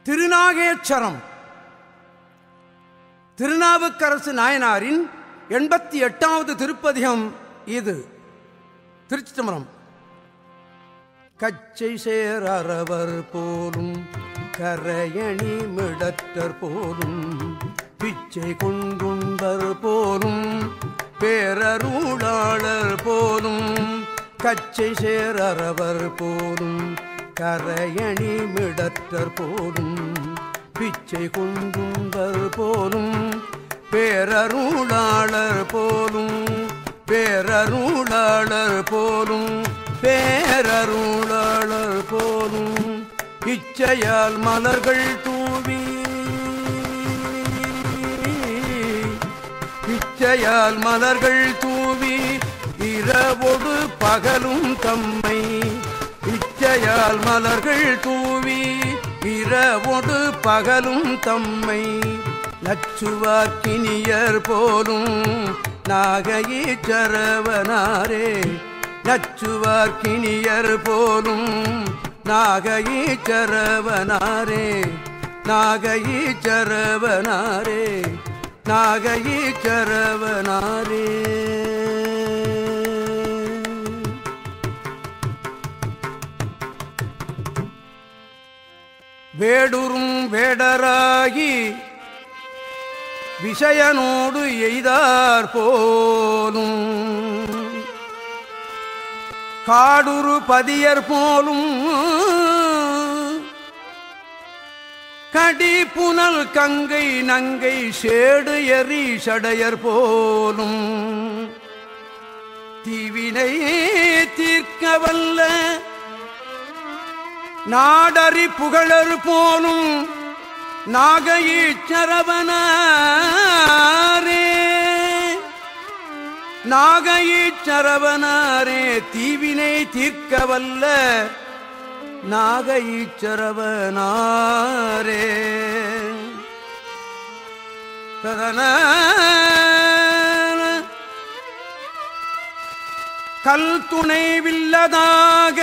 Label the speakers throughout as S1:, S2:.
S1: திருநாகேச்சரம் திருநாவுக்கரசு நாயனாரின் எண்பத்தி எட்டாவது திருப்பதிகம் இது திருச்சி தம்பரம் கச்சை சேர் அறவர் போலும் கரையணி மிடத்தர் போலும் பிச்சை கொண்டுண்டர் போலும் பேரருளாளர் போலும் கச்சை சேர் அறவர் போலும் கரையணி மிடத்தர் போலும் பிச்சை கொண்டுண்டர் போலும் பேரருளாளர் போலும் பேரருளாளர் போலும் பேரருளாளர் போலும் இச்சையால் மலர்கள் தூவி இச்சையால் மலர்கள் தூவி இரவொடு பகலும் தம்மை இச்சையால் மலர்கள் தூவி இரவொடு பகலும் தம்மை நச்சுவாக்கினியர் போலும் நாகையீச்சரவனாரே நச்சுவார்க்கினியர் போலும் நாகையீச்சரவனாரே நாகையீச்சரவனாரே நாகையீச்சரவனாரே வேடுறும் வேடராகி விஷயனோடு எய்தார் போலும் காடுரு பதியர் போலும் கடி புனல் கங்கை நங்கை சேடு எரி சடையர் போலும் தீவினை தீர்க்க வல்ல நாடறி புகழர் போலும் நாகையீச்சரவனாரே நாகையீச்சரவனாரே தீவினை தீர்க்க வல்ல நாகையீச்சரவனாரே ததன கல் துணைவில்லதாக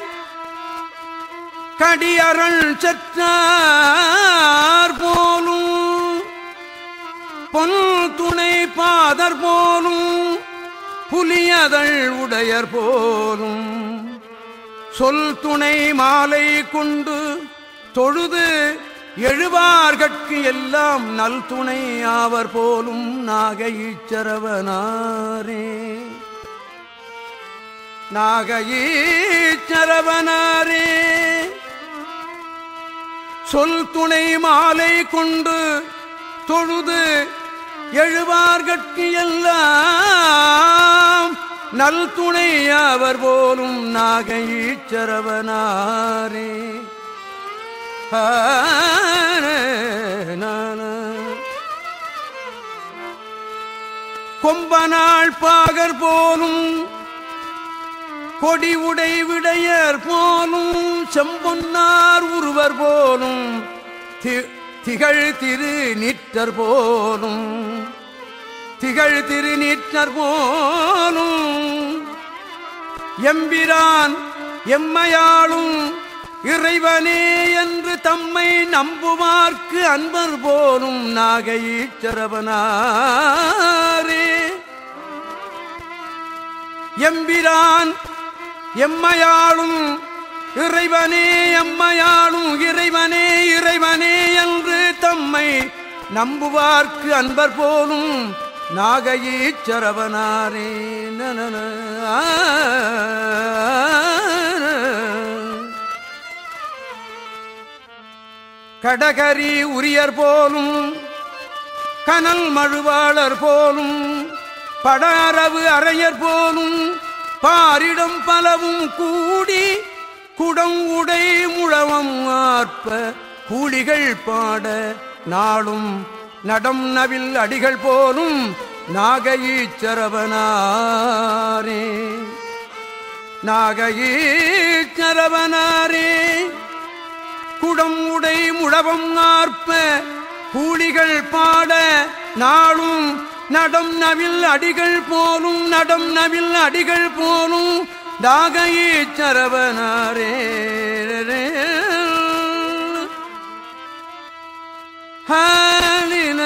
S1: கடியரண் செற்றார் போலும் பொன் துணை பாதர் போலும் புலியதழ் உடையர் போலும் சொல் துணை மாலை கொண்டு தொழுது எழுவார்கட்கு எல்லாம் நல் துணை ஆவர் போலும் நாகையீச்சரவனாரே நாகையீச்சரவனாரே சொல் துணை மாலை கொண்டு தொழுது எழுவார்கட்கு எல்லாம் நல் துணை அவர் போலும் நாகையீச்சரவனாரே கொம்பனாள் பாகர் போலும் கொடி உடை விடையர் போலும் செம்பொன்னார் உருவர் போலும் திகழ் திரு நிற்றர் போலும் திகழ் திரு நிற்றர் போலும் எம்பிரான் எம்மையாளும் இறைவனே என்று தம்மை நம்புவார்க்கு அன்பர் போலும் நாகையீச்சரவனாரே எம்பிரான் எம்மையாளும் இறைவனே எம்மையாளும் இறைவனே இறைவனே என்று தம்மை நம்புவார்க்கு அன்பர் போலும் நாகையீச்சரவனாரே நன கடகரி உரியர் போலும் கனல் மழுவாளர் போலும் படாரவு அறையர் போலும் பாரிடம் பலவும் கூடி குடம் உடை முழவம் ஆற்ப கூலிகள் பாட நாளும் நடம் நவில் அடிகள் போலும் நாகையீச்சரவனாரே நாகையீச்சரவனாரே குடம் உடை முழவம் ஆற்ப கூலிகள் பாட நாளும் நடம் நவில் அடிகள் போலும் நடம் நவில் அடிகள் போலும் தாகையீச்சரவனாரே ஹாலின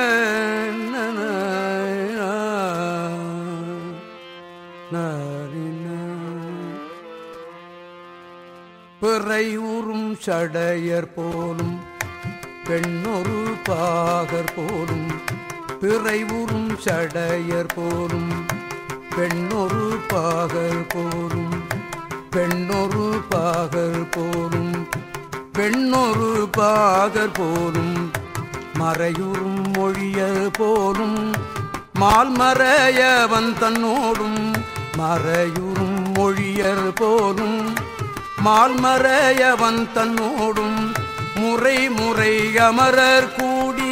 S1: பிறை உறும் சடையர் போலும் பெண்ணொரு பாகர் போலும் பிறை உறும் சடையர் போலும் பெண்ணொரு பாகர் போலும் பெண்ணொரு பாகர் போலும் பெண்ணொரு பாகர் போலும் மறையுறும் மொழியர் போலும் மால்மறையவன் தன்னோடும் மறையுறும் மொழியர் போலும் மால்மறையவன் தன்னோடும் முறை முறை அமரர் கூடி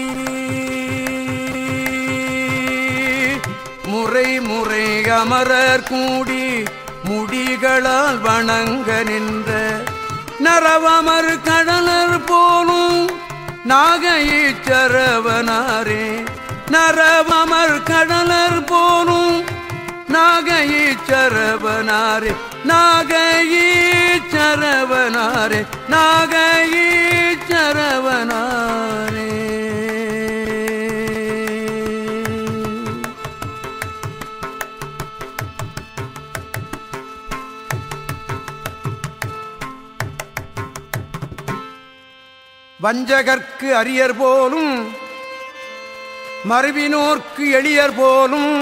S1: முறை முறை அமரர் கூடி முடிகளால் வணங்க நின்ற நரவமர் கடலர் போலும் நாகையீச்சரவனாரே நரவமர் கடலர் போலும் நாகையீச்சரவனாரே நாகையீச்சரவனாரே நாகையீச்சரவனாரே வஞ்சகர்க்கு அரியர் போலும் மறுவினோர்க்கு எளியர் போலும்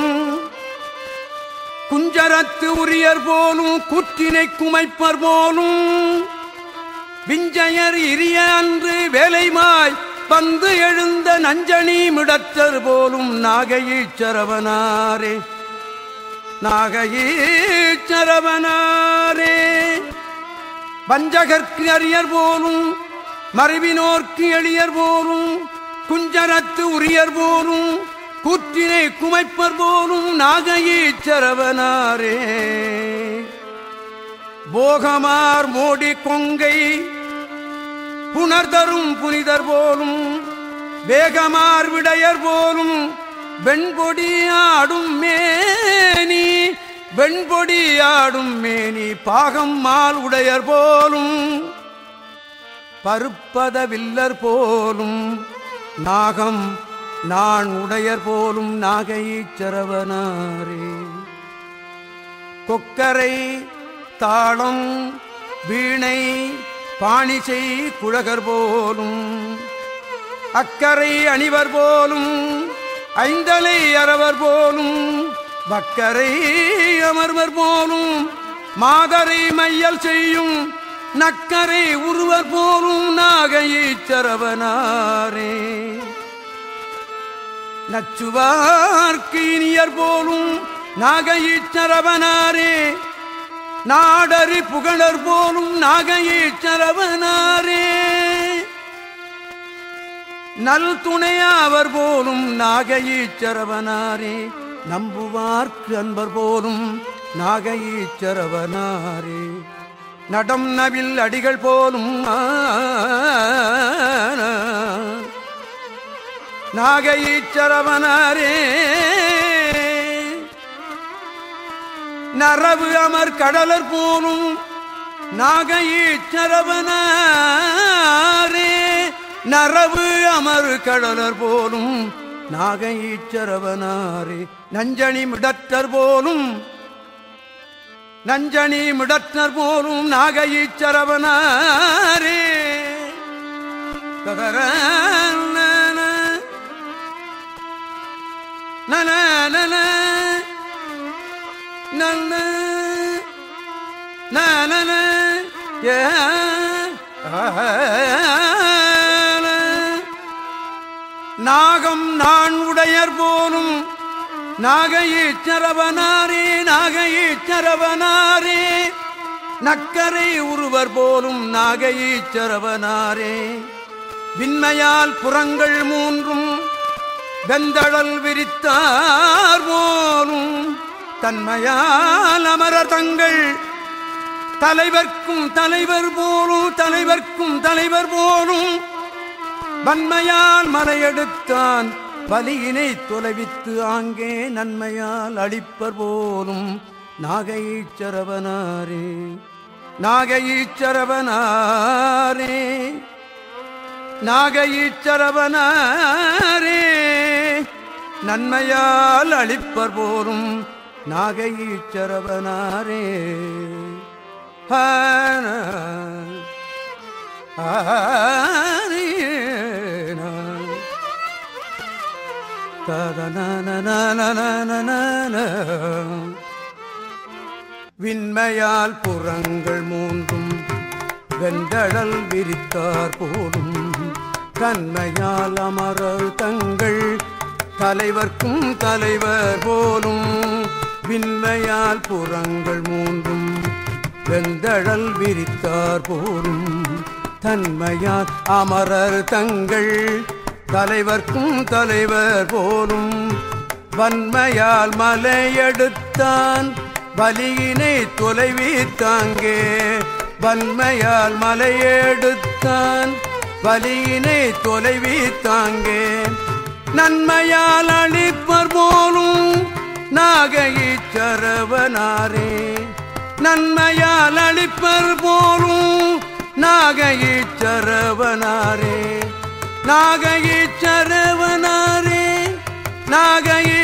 S1: குஞ்சரத்து உரியர் போலும் குற்றினை குமைப்பர் போலும் விஞ்சயர் இரிய அன்று வேலைமாய் வந்து எழுந்த நஞ்சனி மிடற்றர் போலும் நாகையீச்சரவனாரே நாகையீச்சரவனாரே வஞ்சகர்க்கு அரியர் போலும் மறைவினோர்க்கு எளியர் போலும் குஞ்சரத்து உரியர் போலும் கூற்றினை குமைப்பர் போலும் நாகையீச்சரவனாரே போகமார் மோடி கொங்கை புனர்தரும் புனிதர் போலும் வேகமார் விடையர் போலும் வெண்பொடியாடும் மேனி வெண்பொடியாடும் மேனி பாகம் மால் உடையர் போலும் பருப்பத வில்லர் போலும் நாகம் நான் உடையர் போலும் நாகையீச்சரவனாரே கொக்கரை தாளம் வீணை பாணிசை குழகர் போலும் அக்கரை அணிவர் போலும் ஐந்தலை அறவர் போலும் வக்கரை அமர்வர் போலும் மாதரை மையல் செய்யும் நக்கரை உருவர் போலும் நாகையீச்சரவனாரே நச்சுவார்க்கு இனியர் போலும் நாகையீச்சரவனாரே நாடறி புகழர் போலும் நாகையீச்சரவனாரே நல் துணையாவர் போலும் நாகையீச்சரவனாரே நம்புவார்க்கு அன்பர் போலும் நாகையீச்சரவனாரே நடம் நவில் அடிகள் போலும் நாகையீச்சரவனாரே நரவு அமர் கடலர் போலும் நாகையீச்சரவனாரே நரவு அமர் கடலர் போலும் நாகையீச்சரவனாரே நஞ்சணி மிடற்றர் போலும் நஞ்சணி மிடற்றர் போலும் நாகையீச்சரவனாரே தகர நன நன நன நன ஏ நாகம் நான் உடையர் போலும் நாகையீச்சரவனாரே நாகையீச்சரவனாரே நக்கரை உருவர் போலும் நாகையீச்சரவனாரே விண்மையால் புறங்கள் மூன்றும் வெந்தழல் விரித்தார் போலும் தன்மையால் அமரர் தங்கள் தலைவர்க்கும் தலைவர் போலும் தலைவர்க்கும் தலைவர் போலும் வன்மையால் மலையெடுத்தான் பலியினை தொலைவித்து ஆங்கே நன்மையால் அளிப்பர் போலும் நாகையீச்சரவனாரே நாகையீச்சரவனாரே நாகையீச்சரவனாரே நன்மையால் அளிப்பர் போரும் நாகையீச்சரவனாரே ஹான ஆரீன. ததனனனனனனனன. விண்மையால் புறங்கள் மூன்றும் வெந்தழல் விரித்தார் போலும் தன்மையால் அமரர் தங்கள் தலைவர்க்கும் தலைவர் போலும் விண்மையால் புறங்கள் மூன்றும் வெந்தழல் விரித்தார் போலும் தன்மையால் அமரர் தங்கள் தலைவர்க்கும் தலைவர் போலும் வன்மையால் மலையெடுத்தான் வலியினை தொலைவித்தாங்கே வன்மையால் மலையெடுத்தான் வலியினை தொலைவித்தாங்கே நன்மையால் அளிப்பர் போலும் நாகையீச்சரவனாரே நன்மையால் அளிப்பர் போலும் நாகையீச்சரவனாரே நாகையீச்சரவனாரே நாகையீ